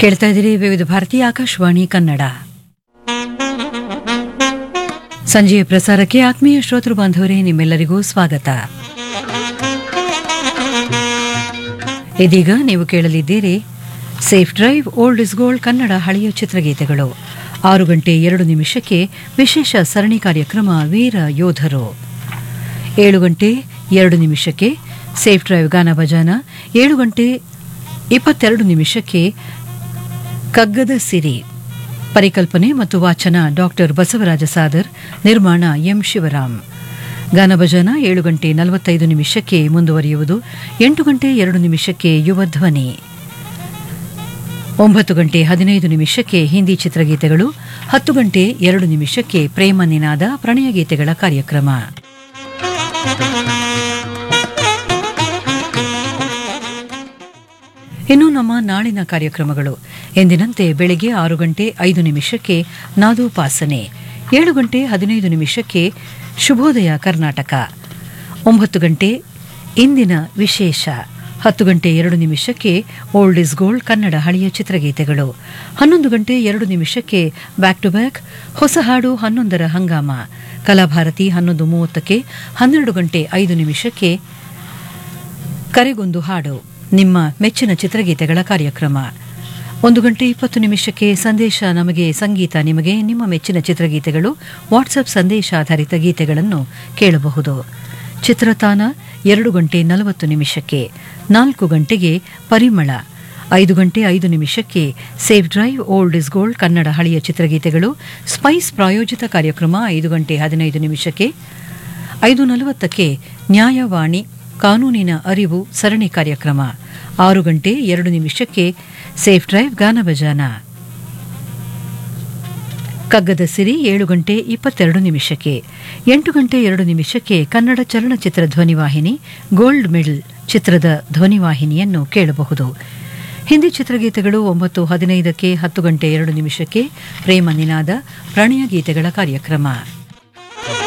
ಕೇಳ್ತಾ ಇದ್ದೀರಿ ವಿವಿಧ ಭಾರತಿ ಆಕಾಶವಾಣಿ ಕನ್ನಡ ಸಂಜೆಯ ಪ್ರಸಾರಕ್ಕೆ ಆತ್ಮೀಯ ಶ್ರೋತೃ ಬಾಂಧವರೇ ನಿಮ್ಮೆಲ್ಲರಿಗೂ ಸ್ವಾಗತ ಇದೀಗ ನೀವು ಕೇಳಲಿದ್ದೀರಿ safe drive old is gold Kannada ಹಳೆಯ ಚಿತ್ರಗೀತೆಗಳು ಆರು ಗಂಟೆ ಎರಡು ನಿಮಿಷಕ್ಕೆ ವಿಶೇಷ ಸರಣಿ ಕಾರ್ಯಕ್ರಮ ವೀರ ಯೋಧರು ಏಳು ಗಂಟೆ ಎರಡು ನಿಮಿಷಕ್ಕೆ ಸೇಫ್ ಡ್ರೈವ್ ಗಾನ ಭಜಾನ ಏಳು ಗಂಟೆ ಇಪ್ಪತ್ತೆರಡು ನಿಮಿಷಕ್ಕೆ ಕಗ್ಗದ ಸಿರಿ ಪರಿಕಲ್ಪನೆ ಮತ್ತು ವಾಚನ ಡಾಕ್ಟರ್ ಬಸವರಾಜ ಸಾದರ್ ನಿರ್ಮಾಣ ಎಂ ಶಿವರಾಮ್ ಗಾನಭಜನ ಏಳು ಗಂಟೆ ನಲವತ್ತೈದು ನಿಮಿಷಕ್ಕೆ ಮುಂದುವರಿಯುವುದು ಎಂಟು ಗಂಟೆ ಎರಡು ನಿಮಿಷಕ್ಕೆ ಯುವ ಧ್ವನಿ ಒಂಬತ್ತು ಗಂಟೆ ಹದಿನೈದು ನಿಮಿಷಕ್ಕೆ ಹಿಂದಿ ಚಿತ್ರಗೀತೆಗಳು ಹತ್ತು ಗಂಟೆ ಎರಡು ನಿಮಿಷಕ್ಕೆ ಪ್ರೇಮ ನಿನಾದ ಪ್ರಣಯ ಗೀತೆಗಳ ಕಾರ್ಯಕ್ರಮ ಇನ್ನು ನಮ್ಮ ನಾಳಿನ ಕಾರ್ಯಕ್ರಮಗಳು ಎಂದಿನಂತೆ ಬೆಳಗ್ಗೆ ಆರು ಗಂಟೆ ಐದು ನಿಮಿಷಕ್ಕೆ ನಾದೋಪಾಸನೆ ಏಳು ಗಂಟೆ ಹದಿನೈದು ನಿಮಿಷಕ್ಕೆ ಶುಭೋದಯ ಕರ್ನಾಟಕ ಒಂಬತ್ತು ಗಂಟೆ ಇಂದಿನ ವಿಶೇಷ ಹತ್ತು ಗಂಟೆ ಎರಡು ನಿಮಿಷಕ್ಕೆ ಓಲ್ಡ್ ಇಸ್ ಗೋಲ್ಡ್ ಕನ್ನಡ ಹಳೆಯ ಚಿತ್ರಗೀತೆಗಳು ಹನ್ನೊಂದು ಗಂಟೆ ಎರಡು ನಿಮಿಷಕ್ಕೆ ಬ್ಯಾಕ್ ಟು ಬ್ಯಾಕ್ ಹೊಸ ಹಾಡು ಹನ್ನೊಂದರ ಹಂಗಾಮ ಕಲಾಭಾರತಿ ಹನ್ನೊಂದು ಮೂವತ್ತಕ್ಕೆ ಹನ್ನೆರಡು ಗಂಟೆ ಐದು ನಿಮಿಷಕ್ಕೆ ಕರೆಗೊಂದು ಹಾಡು ನಿಮ್ಮ ಮೆಚ್ಚಿನ ಚಿತ್ರಗೀತೆಗಳ ಕಾರ್ಯಕ್ರಮ ಒಂದು ಗಂಟೆ ಇಪ್ಪತ್ತು ನಿಮಿಷಕ್ಕೆ ಸಂದೇಶ ನಮಗೆ ಸಂಗೀತ ನಿಮಗೆ ನಿಮ್ಮ ಮೆಚ್ಚಿನ ಚಿತ್ರಗೀತೆಗಳು ವಾಟ್ಸಪ್ ಸಂದೇಶ ಆಧಾರಿತ ಗೀತೆಗಳನ್ನು ಕೇಳಬಹುದು ಚಿತ್ರತಾನ ಎರಡು ಗಂಟೆ ನಲವತ್ತು ನಿಮಿಷಕ್ಕೆ ನಾಲ್ಕು ಗಂಟೆಗೆ ಪರಿಮಳ ಐದು ಗಂಟೆ ಐದು ನಿಮಿಷಕ್ಕೆ safe drive old is gold Kannada ಹಳೆಯ ಚಿತ್ರಗೀತೆಗಳು ಸ್ಪೈಸ್ ಪ್ರಾಯೋಜಿತ ಕಾರ್ಯಕ್ರಮ ಐದು ಗಂಟೆ ಹದಿನೈದು ನಿಮಿಷಕ್ಕೆ ಐದು ನಲವತ್ತಕ್ಕೆ ನ್ಯಾಯವಾಣಿ ಕಾನೂನಿನ ಅರಿವು ಸರಣಿ ಕಾರ್ಯಕ್ರಮ ಆರು ಗಂಟೆ ಎರಡು ನಿಮಿಷಕ್ಕೆ ಸೇಫ್ ಡ್ರೈವ್ ಗಾನಭಜಾನ ಕಗ್ಗದ ಸಿರಿ ಏಳು ಗಂಟೆ ಇಪ್ಪತ್ತೆರಡು ನಿಮಿಷಕ್ಕೆ ಎಂಟು ಗಂಟೆ ಎರಡು ನಿಮಿಷಕ್ಕೆ ಕನ್ನಡ ಚಲನಚಿತ್ರ ಧ್ವನಿವಾಹಿನಿ ಗೋಲ್ಡ್ ಮೆಡಲ್ ಚಿತ್ರದ ಧ್ವನಿವಾಹಿನಿಯನ್ನು ಕೇಳಬಹುದು ಹಿಂದಿ ಚಿತ್ರಗೀತೆಗಳು ಒಂಬತ್ತು ಹದಿನೈದಕ್ಕೆ ಹತ್ತು ಗಂಟೆ ಎರಡು ನಿಮಿಷಕ್ಕೆ ಪ್ರೇಮ ನಿನಾದ ಪ್ರಣಯ ಗೀತೆಗಳ ಕಾರ್ಯಕ್ರಮ